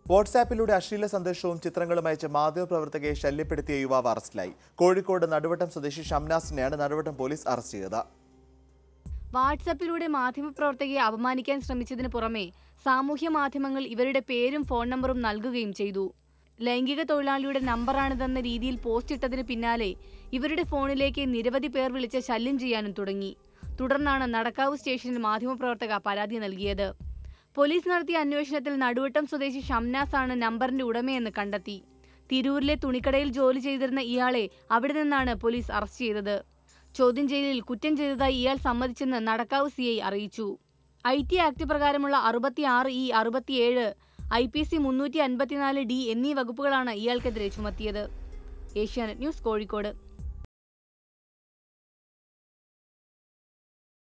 വാട്സാപ്പിലൂടെ അശ്ലീല സന്ദേശവും ചിത്രങ്ങളും അയച്ച മാധ്യമപ്രവർത്തകയെ ശല്യപ്പെടുത്തിയ യുവാവ് അറസ്റ്റിലായി കോഴിക്കോട് നടുവട്ടം സ്വദേശി ഷംനാസിനെയാണ് നടുവട്ടം പോലീസ് അറസ്റ്റ് ചെയ്തത് വാട്സപ്പിലൂടെ മാധ്യമപ്രവർത്തകയെ അപമാനിക്കാൻ ശ്രമിച്ചതിന് പുറമെ സാമൂഹ്യ മാധ്യമങ്ങൾ ഇവരുടെ പേരും ഫോൺ നമ്പറും നൽകുകയും ചെയ്തു ലൈംഗിക തൊഴിലാളിയുടെ നമ്പറാണിതെന്ന രീതിയിൽ പോസ്റ്റ് ഇട്ടതിന് പിന്നാലെ ഇവരുടെ ഫോണിലേക്ക് നിരവധി പേർ വിളിച്ച് ശല്യം ചെയ്യാനും തുടങ്ങി തുടർന്നാണ് നടക്കാവ് സ്റ്റേഷനിൽ മാധ്യമപ്രവർത്തക പരാതി നൽകിയത് പോലീസ് നടത്തിയ അന്വേഷണത്തിൽ നടുവട്ടം സ്വദേശി ഷംനാസ് ആണ് നമ്പറിന്റെ ഉടമയെന്ന് കണ്ടെത്തി തിരൂരിലെ തുണിക്കടയിൽ ജോലി ചെയ്തിരുന്ന ഇയാളെ അവിടെ നിന്നാണ് പോലീസ് അറസ്റ്റ് ചെയ്തത് ചോദ്യം ചെയ്യലിൽ കുറ്റം ചെയ്തതായി ഇയാൾ സമ്മതിച്ചെന്ന് നടക്കാവ് സി ഐ അറിയിച്ചു ഐ ടി ആക്ട് പ്രകാരമുള്ള അറുപത്തിയാറ് ഇ അറുപത്തിയേഴ് ഐ പി സി മുന്നൂറ്റി അൻപത്തിനാല് ഡി എന്നീ വകുപ്പുകളാണ് ഇയാൾക്കെതിരെ ചുമത്തിയത് ഏഷ്യാനെറ്റ് ന്യൂസ് കോഴിക്കോട്